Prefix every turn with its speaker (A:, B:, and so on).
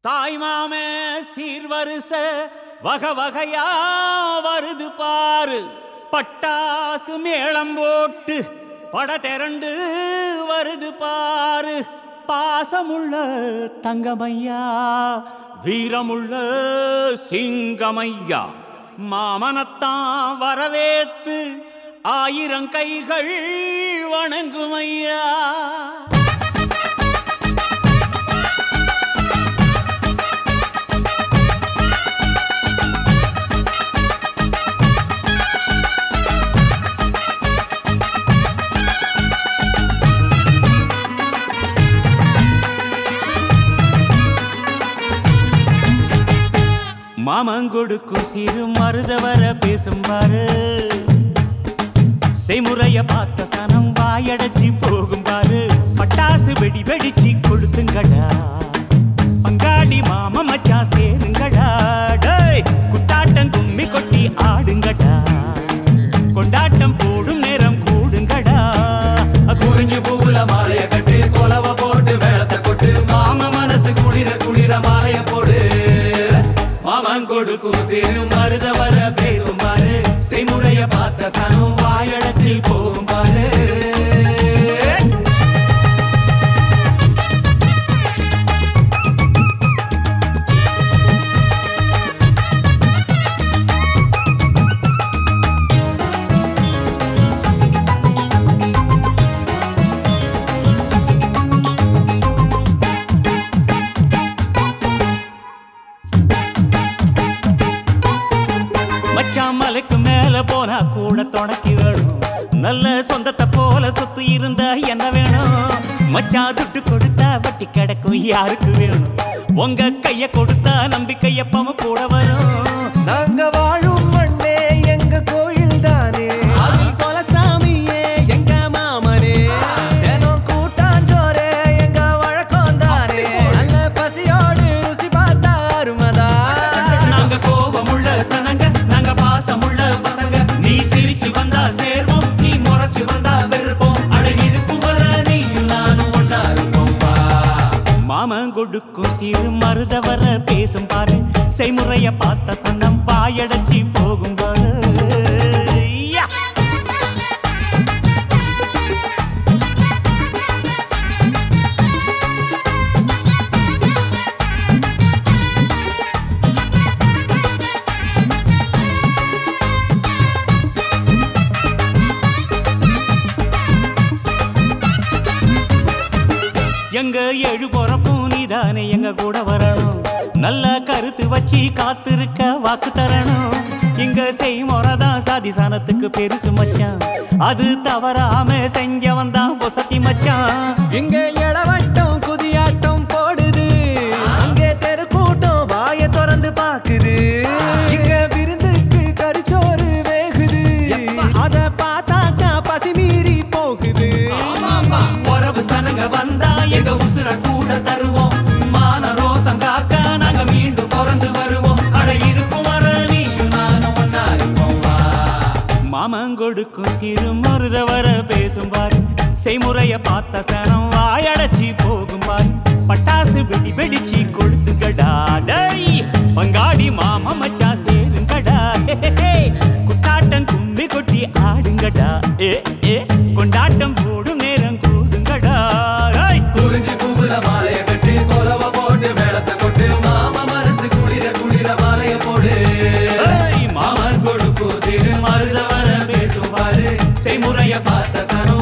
A: தாய்மாமே சீர்வரிச வகை வகையா வருது பாரு பட்டாசு மேளம் போட்டு பட திரண்டு வருது பாரு பாசமுள்ள தங்கமையா வீரமுள்ள சிங்கமையா மாமனத்தான் வரவேத்து ஆயிரம் கைகள் வணங்குமையா மாமங்கொடுக்கும் சிறு மருதவர பேசும் பாரு செய்முறைய பார்த்த சனம் வாயடைச்சி போகும் பாரு பட்டாசு வெடி வெடிச்சு கொளுத்துங்கடா பங்காளி மாம மச்சான் சேருங்கடா டேய் குத்தாட்டம் கும்மி கொட்டி ஆடுங்கடா கொண்டாட்டம் போடும் நேரம் கூடுங்கடா
B: குறிஞ்சி பூவுல மாலைய கட்டு கொலவ போட்டு மேளத்தை கொட்டு மாம மனசு குளிர குளிர மாலைய போடு மாமன் கொடுக்கும் சிறு மருத வர பேசும் பாரு செய்முறைய பார்த்த சனம் வாயடைச்சி போகும் பாரு
A: மச்சான் மலைக்கு மேல போனா கூட தொடக்கி வேணும் நல்ல சொந்தத்தை போல சொத்து இருந்தா என்ன வேணும் மச்சான் துட்டு கொடுத்தா வட்டி கிடக்கும் யாருக்கு வேணும் உங்க கைய கொடுத்தா நம்பிக்கை எப்பவும் கூட வரும்
C: நாங்க வாழும் மண்ணே எங்க கோயில் தானே அதில் கொலசாமியே எங்க மாமனே தினம் கூட்டாஞ்சோரே எங்க வழக்கம் தானே நல்ல பசியோடு ருசி பார்த்தா அருமதா
B: நாங்க கோபமுள்ள சனங்க நாங்க பாசமுள்ள பசங்க நீ சிரிச்சு வந்தா சேர்வோம் நீ முறைச்சு வந்தா வெறுப்போம் அழகிருக்கும் வர நீயும் நானும் ஒன்னா இருப்போம் வா
A: மாமன் கொடுக்கும் சிறு மருதவர பேசும் பாரு செய்முறைய பார்த்த சன்னம் வாயடைச்சி போகும் பாரு யா! எங்க ஏழு பொறப்பும் நீதானே எங்க கூட வரணும் நல்ல கருத்து வச்சு காத்திருக்க வாக்கு தரணும் இங்க செய்முறைதான் சாதி சாணத்துக்கு பெருசு மச்சான் அது தவறாம செஞ்சவன் தான் பொசத்தி மச்சான்
C: இங்க இளவட்டம் குதியாட்டம் போடுது அங்கே தெருக்கூட்டம் வாய திறந்து பாக்குது இங்க விருந்துக்கு கரிச்சோறு வேகுது அத பார்த்தாக்கா பசி மீறி போகுது
B: ஆமாமா உறவு சனங்க வந்தா எங்க உசுர கூட தருவோம் மான ரோசம் காக்க நாங்க மீண்டும் பிறந்து வருவோம் அட இருக்கும் வர நீயும் நானும் ஒன்னா இருப்போம் வா
A: மாமன் கொடுக்கும் சிறு மருதவர பேசும் பாரு செய்முறைய பார்த்த சனம் வாயடைச்சி போகும் பாரு பட்டாசு வெடி வெடிச்சு கொளுத்துங்கடா டேய் பங்காடி மாமா மச்சா சேருங்கடா ஹே, ஹே, ஹே. குத்தாட்டம் கும்மி கொட்டி ஆடுங்கடா ஏ ஏ கொண்டாட்டம் போடும் நேரம் கூடுங்கடா டேய்.
B: குறிஞ்சி பூவுல மாலைய கட்டி கொலவ போட்டு மேளத்தை கொட்டு மாம மனசு குளிர குளிர மாலைய போடு
A: ஏய்,
B: மாமன் கொடுக்கும் சிறு மருத வர பேசும் பாரு செய்முறைய பார்த்த சனம்